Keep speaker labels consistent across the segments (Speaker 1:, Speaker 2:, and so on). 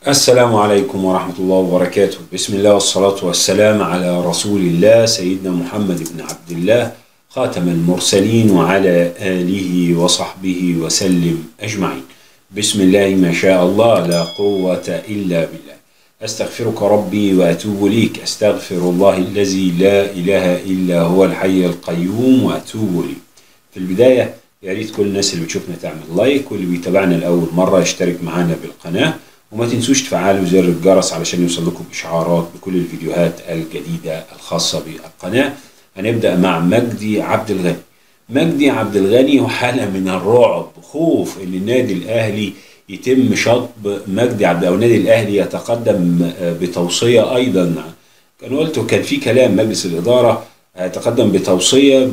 Speaker 1: السلام عليكم ورحمة الله وبركاته بسم الله والصلاة والسلام على رسول الله سيدنا محمد بن عبد الله خاتم المرسلين وعلى آله وصحبه وسلم أجمعين بسم الله ما شاء الله لا قوة إلا بالله أستغفرك ربي وأتوب ليك أستغفر الله الذي لا إله إلا هو الحي القيوم وأتوب ليه في البداية يا ريت كل الناس اللي بتشوفنا تعمل لايك واللي بيتابعنا لأول مرة يشترك معانا بالقناة وما تنسوش تفعلوا زر الجرس علشان يوصل لكم إشعارات بكل الفيديوهات الجديدة الخاصة بالقناة هنبدأ مع مجدي عبد الغني مجدي عبد الغني وحالة من الرعب خوف ان النادي الاهلي يتم شطب مجدي عبد او النادي الاهلي يتقدم بتوصيه ايضا كان قلت كان في كلام مجلس الاداره يتقدم بتوصيه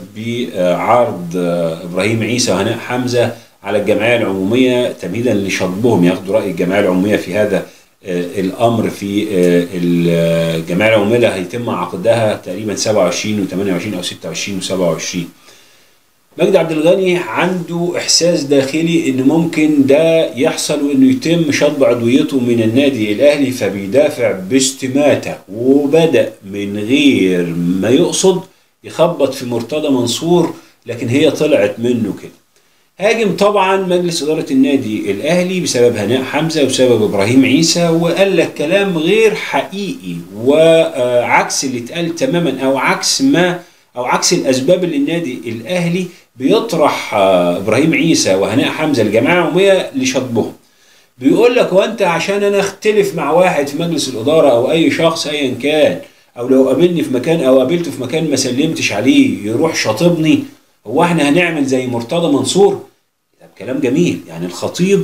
Speaker 1: بعرض ابراهيم عيسى وهناء حمزه على الجمعيه العموميه تمهيدا لشطبهم ياخدوا راي الجمعيه العموميه في هذا الامر في الجمعيه العموميه اللي هيتم عقدها تقريبا 27 و28 او 26 و27 مجدي عبد الغني عنده احساس داخلي ان ممكن ده يحصل وانه يتم شطب عضويته من النادي الاهلي فبيدافع باستماته وبدا من غير ما يقصد يخبط في مرتضى منصور لكن هي طلعت منه كده هاجم طبعا مجلس اداره النادي الاهلي بسبب هناء حمزه وبسبب ابراهيم عيسى وقال لك كلام غير حقيقي وعكس اللي اتقال تماما او عكس ما او عكس الاسباب اللي النادي الاهلي بيطرح ابراهيم عيسى وهناء حمزه الجماعه العموميه لشطبهم بيقول لك وانت عشان انا اختلف مع واحد في مجلس الاداره او اي شخص ايا كان او لو قابلني في مكان او قابلته في مكان ما سلمتش عليه يروح شاطبني هو احنا هنعمل زي مرتضى منصور ده كلام جميل يعني الخطيب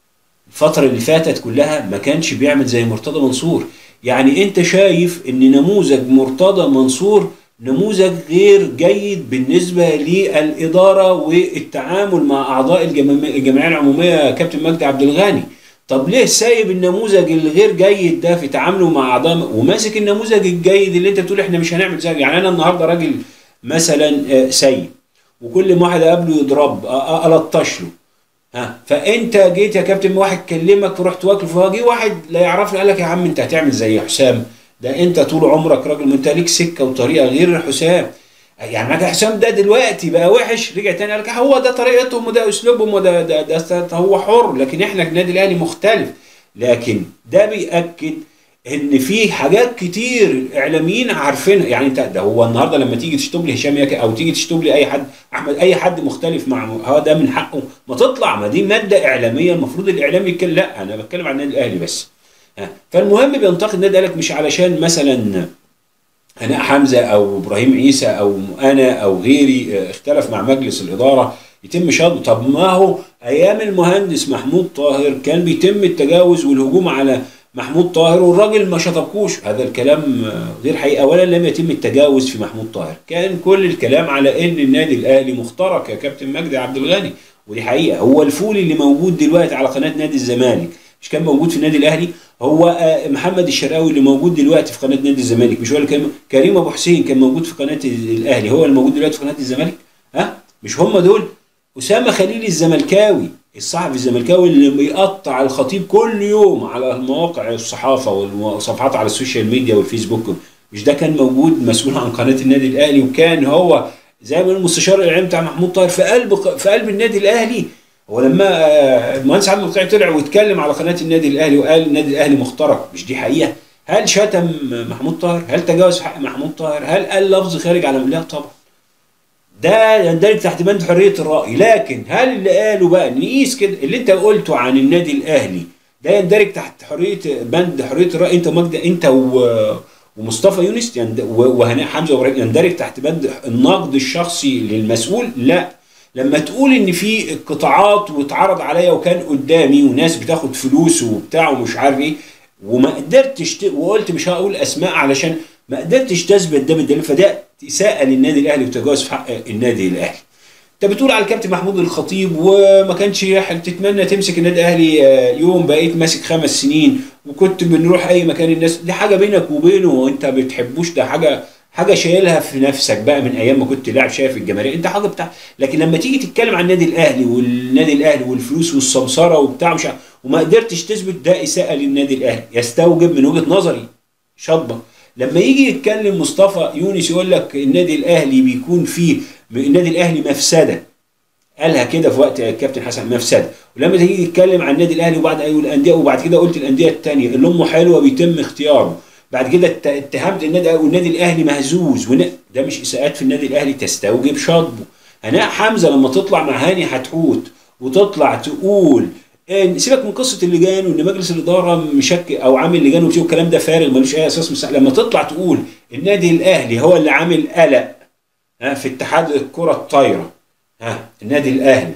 Speaker 1: الفترة اللي فاتت كلها ما كانش بيعمل زي مرتضى منصور يعني انت شايف ان نموذج مرتضى منصور نموذج غير جيد بالنسبة للإدارة والتعامل مع أعضاء الجمعية العمومية كابتن مجدي عبد الغني طب ليه سايب النموذج الغير جيد ده في تعامله مع أعضاء وماسك النموذج الجيد اللي أنت بتقول إحنا مش هنعمل زيه يعني أنا النهاردة راجل مثلا سيء وكل ما واحد اقابله يضرب ألطش له ها فانت جيت يا كابتن واحد كلمك ورحت واكل فجي واحد لا يعرفني قال لك يا عم انت هتعمل زي حسام ده انت طول عمرك راجل انت ليك سكه وطريقه غير حسام يعني مجدي حسام ده دلوقتي بقى وحش رجع تاني قال لك هو ده طريقتهم وده اسلوبهم وده ده, ده, ده هو حر لكن احنا النادي الاهلي مختلف لكن ده بيأكد ان في حاجات كتير الاعلاميين عارفينها يعني انت ده هو النهارده لما تيجي تشتم لي هشام ياكي او تيجي تشتم لي اي حد احمد اي حد مختلف مع هو ده من حقه ما تطلع ما دي ماده اعلاميه المفروض الاعلام يتكلم لا انا بتكلم عن النادي الاهلي بس فالمهم بينتقد النادي قالك مش علشان مثلا هناء حمزه او ابراهيم عيسى او انا او غيري اختلف مع مجلس الاداره يتم شطبه طب ما هو ايام المهندس محمود طاهر كان بيتم التجاوز والهجوم على محمود طاهر والراجل ما شطبكوش هذا الكلام غير حقيقي اولا لم يتم التجاوز في محمود طاهر كان كل الكلام على ان النادي الاهلي مخترق يا كابتن مجدي عبد الغني ودي حقيقه هو الفول اللي موجود دلوقتي على قناه نادي الزمالك مش كان موجود في النادي الاهلي هو محمد الشرقاوي اللي موجود دلوقتي في قناه نادي الزمالك مش هو اللي كان كريم ابو حسين كان موجود في قناه الاهلي هو اللي موجود دلوقتي في قناه الزمالك ها مش هم دول اسامه خليل الزملكاوي الصحفي الزملكاوي اللي بيقطع الخطيب كل يوم على المواقع الصحافه والصفحات على السوشيال ميديا والفيسبوك مش ده كان موجود مسؤول عن قناه النادي الاهلي وكان هو زي ما المستشار الاعلامي بتاع محمود طاهر في قلب في قلب النادي الاهلي هو لما المهندس عبد القطيع طلع واتكلم على قناه النادي الاهلي وقال النادي الاهلي مخترق مش دي حقيقه هل شتم محمود طاهر هل تجاوز حق محمود طاهر هل قال لفظ خارج على لا طبعا ده يندرج تحت بند حريه الراي لكن هل اللي قاله بقى نقيس كده اللي انت قلته عن النادي الاهلي ده يندرج تحت حريه بند حريه الراي انت ومجد انت و ومصطفى يونس وهناء حمزه وابراهيم يندرج تحت بند النقد الشخصي للمسؤول لا لما تقول ان في قطاعات واتعرض عليا وكان قدامي وناس بتاخد فلوس وبتاع ومش عارف ايه وما قدرتش ت... وقلت مش هقول اسماء علشان ما قدرتش تثبت ده بالدليل فده اساءه للنادي الاهلي وتجاوز في حق النادي الاهلي. انت بتقول على الكابتن محمود الخطيب وما كانش تتمنى تمسك النادي الاهلي يوم بقيت ماسك خمس سنين وكنت بنروح اي مكان الناس دي حاجه بينك وبينه وانت ما بتحبوش ده حاجه حاجه شايلها في نفسك بقى من ايام ما كنت لاعب شايف الجماهير انت حاجه بتاع لكن لما تيجي تتكلم عن النادي الاهلي والنادي الاهلي والفلوس والسمسره وبتاع مش وما قدرتش تثبت ده اساءه للنادي الاهلي يستوجب من وجهه نظري شطبه لما يجي يتكلم مصطفى يونس يقول لك النادي الاهلي بيكون فيه النادي الاهلي مفسده قالها كده في وقت الكابتن حسن مفسده ولما تيجي تتكلم عن النادي الاهلي وبعد ايوه الانديه وبعد كده قلت الانديه الثانيه اللي امه حلوه بيتم اختياره بعد كده ات- اتهمت النادي والنادي الاهلي مهزوز ون- ده مش اساءات في النادي الاهلي تستوجب شطبه هناء حمزه لما تطلع مع هاني حتحوت وتطلع تقول ان سيبك من قصه اللجان وان مجلس الاداره مشكل او عامل لجان وبتاع الكلام ده فارغ ملوش اي اساس مسا... لما تطلع تقول النادي الاهلي هو اللي عامل قلق ها في اتحاد الكره الطايره ها النادي الاهلي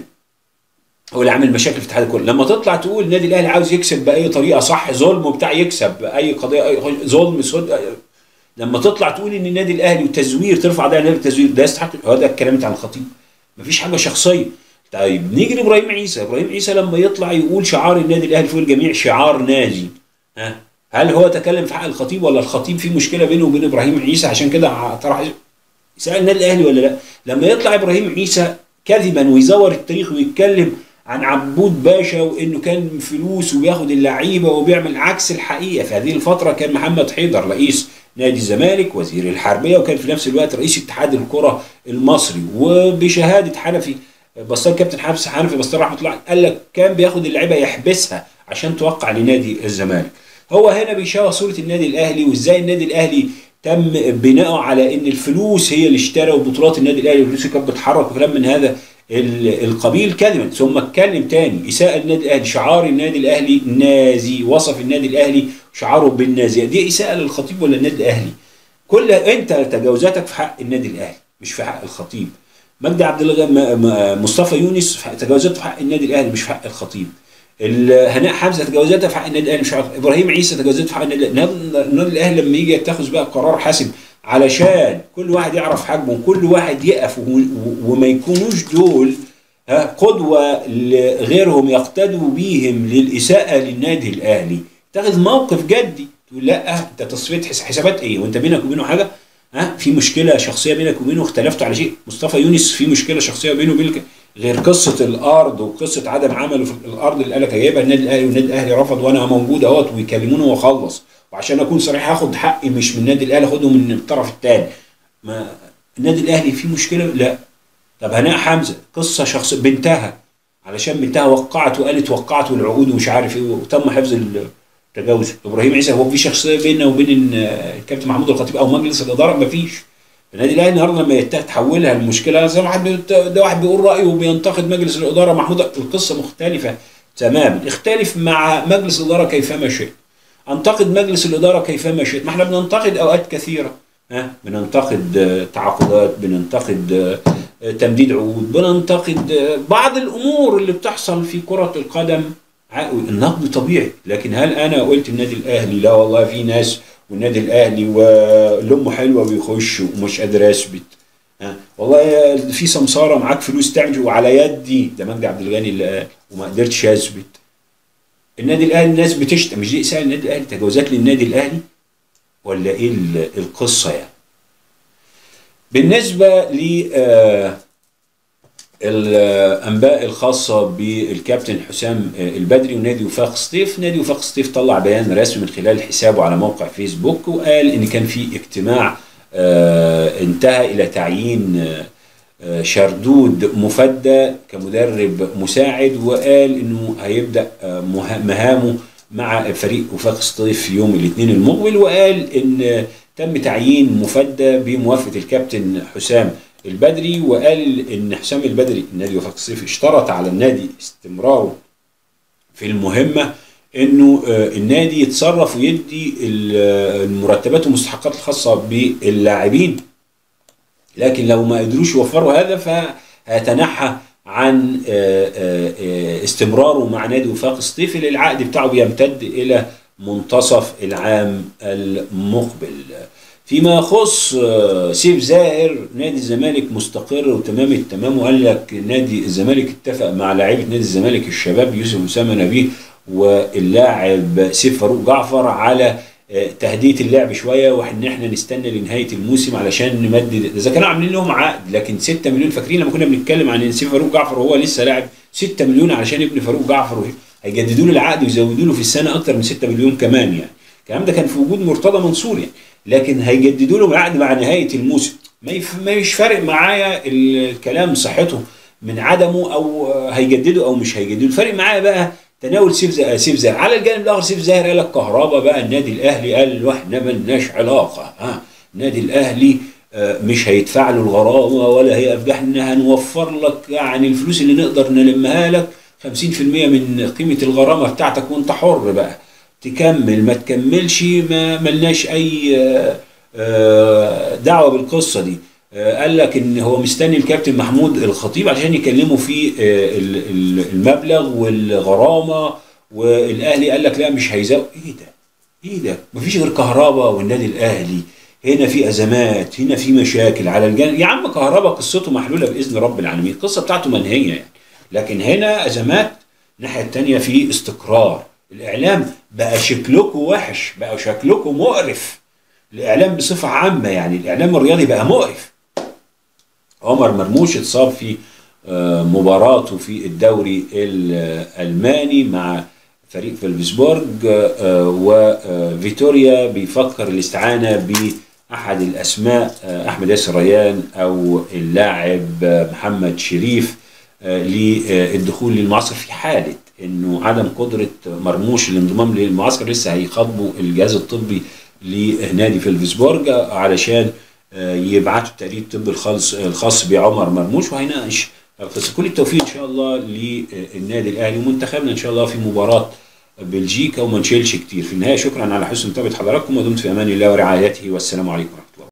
Speaker 1: هو اللي عامل مشاكل في اتحاد الكوره لما تطلع تقول النادي الاهلي عاوز يكسب باي طريقه صح ظلم وبتاع يكسب باي قضيه أي ظلم سود لما تطلع تقول ان النادي الاهلي وتزوير ترفع ده النادي التزوير ده يستحق هو ده الكلام بتاع الخطيب مفيش حاجه شخصيه طيب نيجي لابراهيم عيسى ابراهيم عيسى لما يطلع يقول شعار النادي الاهلي فوق الجميع شعار ناجي ها هل هو تكلم في حق الخطيب ولا الخطيب في مشكله بينه وبين ابراهيم عيسى عشان كده طرح سأل النادي الاهلي ولا لا لما يطلع ابراهيم عيسى كذبا ويزور التاريخ ويتكلم عن عبود باشا وانه كان فلوس وبياخد اللعيبه وبيعمل عكس الحقيقه في هذه الفتره كان محمد حيدر رئيس نادي الزمالك وزير الحربيه وكان في نفس الوقت رئيس اتحاد الكره المصري وبشهاده حنفي بسطار كابتن حبس حنفي بسطار رحمه الله عليه، قال لك كان بياخد اللعيبه يحبسها عشان توقع لنادي الزمالك هو هنا بيشوه صوره النادي الاهلي وازاي النادي الاهلي تم بناؤه على ان الفلوس هي اللي اشترى وبطولات النادي الاهلي والفلوس اللي كانت بتتحرك وكلام من هذا ال- القبيل كذبا ثم اتكلم تاني اساءه النادي الاهلي شعار النادي الاهلي نازي وصف النادي الاهلي شعاره بالنازيه دي اساءه للخطيب ولا النادي الاهلي كل انت تجاوزاتك في حق النادي الاهلي مش في حق الخطيب مجدي عبد الله م- م- مصطفى يونس في حق- تجاوزاته في حق النادي الاهلي مش في حق الخطيب ال- هناء حمزه تجاوزاتها في حق النادي الاهلي مش في حق ابراهيم عيسى تجاوزاته في حق النادي الاهلي النادي الاهلي لما يجي يتخذ بقى قرار حاسم علشان كل واحد يعرف حجمه وكل واحد يقف و- و- وما يكونوش دول ها قدوه لغيرهم يقتدوا بيهم للاساءه للنادي الاهلي تاخذ موقف جدي تقول لا انت تصفيه حس- حسابات ايه وانت بينك وبينه حاجه ها في مشكله شخصيه بينك وبينه اختلفتوا على شيء مصطفى يونس في مشكله شخصيه بينه وبينك غير قصه الارض وقصه عدم عمله في الارض اللي قالك هيجيبها النادي الاهلي والنادي الاهلي رفض وانا موجود اهوت ويكلموني واخلص وعشان اكون صريح هاخد حقي مش من النادي الاهلي اخده من الطرف الثاني ما النادي الاهلي فيه مشكله لا طب هناء حمزه قصه شخص بنتها علشان بنتها وقعت وقالت وقعت والعقود ومش عارف ايه وتم حفظ التجاوز ابراهيم عيسى هو في شخصيه بيننا وبين ال- الكابتن محمود الخطيب او مجلس الاداره مفيش النادي الاهلي النهارده لما يت- تحولها المشكله زي ما واحد بيت- ده واحد بيقول رايه وبينتقد مجلس الاداره محمود القصه مختلفه تماما اختلف مع مجلس الاداره كيفما شئت انتقد مجلس الاداره كيفما شئت ما احنا بننتقد اوقات كثيره ها بننتقد آه، تعاقدات بننتقد آه، آه، تمديد عقود بننتقد آه، بعض الامور اللي بتحصل في كره القدم ع- النقد طبيعي لكن هل انا قلت النادي الاهلي لا والله في ناس والنادي الاهلي واللي امه حلوه بيخش ومش قادر اثبت ها والله في سمساره معاك فلوس تعمل وعلى يدي ده مجدي عبد الغني اللي قال وما قدرتش اثبت النادي الاهلي الناس بتشتم مش دي اساءه النادي الاهلي تجاوزات للنادي الاهلي ولا ايه ال- القصه يعني بالنسبه ل آه، الانباء الخاصه بالكابتن حسام آه، البدري ونادي وفاق سطيف نادي وفاق سطيف طلع بيان رسمي من خلال حسابه على موقع فيسبوك وقال ان كان في اجتماع آه، انتهى الى تعيين آه، آه، شردود مفدى كمدرب مساعد وقال انه هيبدا آه، مه- مهامه مع فريق وفاق سطيف في يوم الاثنين المقبل وقال ان آه، تم تعيين مفدى بموافقه الكابتن حسام البدري وقال ان حسام البدري نادي وفاق سطيف اشترط على النادي استمراره في المهمه انه آه، النادي يتصرف ويدي ال- آه، المرتبات والمستحقات الخاصه باللاعبين لكن لو ما قدروش يوفروا هذا فهيتنحى عن آه، آه، آه، استمراره مع نادي وفاق سطيف اللي العقد بتاعه بيمتد الى منتصف العام المقبل فيما يخص آه، سيف زاهر نادي الزمالك مستقر وتمام التمام وقال لك نادي الزمالك اتفق مع لاعيبه نادي الزمالك الشباب يوسف اسامه نبيه واللاعب سيف فاروق جعفر على آه، تهدئه اللعب شويه وان احنا نستنى لنهايه الموسم علشان نمدد اذا كانوا عاملين لهم عقد لكن 6 مليون فاكرين لما كنا بنتكلم عن ان سيف فاروق جعفر وهو لسه لاعب 6 مليون علشان ابن فاروق جعفر وهي- هيجددوا له العقد ويزودوا له في السنه اكتر من 6 مليون كمان يعني الكلام ده كان في وجود مرتضى منصور يعني لكن هيجددوا له العقد مع نهايه الموسم ما يف... مش فارق معايا الكلام صحته من عدمه او هيجددوا او مش هيجددوا الفرق معايا بقى تناول سيف زهر سيف زهر على الجانب الاخر سيف زهر قال لك كهربا بقى النادي الاهلي قال له احنا ملناش علاقه ها النادي الاهلي مش هيدفع له الغرامه ولا هيقف احنا هنوفر لك يعني الفلوس اللي نقدر نلمها لك 50% من قيمه الغرامه بتاعتك وانت حر بقى تكمل ما تكملش ما ملناش اي دعوه بالقصه دي قال لك ان هو مستني الكابتن محمود الخطيب عشان يكلموا في المبلغ والغرامه والاهلي قال لك لا مش هيزود ايه ده؟ ايه ده؟ مفيش غير كهرباء والنادي الاهلي هنا في ازمات هنا في مشاكل على الجانب يا عم كهرباء قصته محلوله باذن رب العالمين القصه بتاعته منهيه يعني لكن هنا ازمات الناحيه الثانيه في استقرار الاعلام بقى شكلكم وحش بقى شكلكم مقرف الاعلام بصفه عامه يعني الاعلام الرياضي بقى مقرف عمر مرموش اتصاب في مباراته في الدوري الالماني مع فريق فلفسبورج وفيتوريا بيفكر الاستعانه باحد الاسماء احمد ياسر ريان او اللاعب محمد شريف للدخول للمعسكر في حاله انه عدم قدره مرموش الانضمام للمعسكر لسه هيخاطبوا الجهاز الطبي لنادي فلفسبورج علشان يبعتوا التقرير الطبي الخاص الخاص بعمر مرموش وهيناقش القصه كل التوفيق ان شاء الله للنادي الاهلي ومنتخبنا ان شاء الله في مباراه بلجيكا وما نشيلش كتير في النهايه شكرا على حسن متابعه حضراتكم ودمت في امان الله ورعايته والسلام عليكم ورحمه الله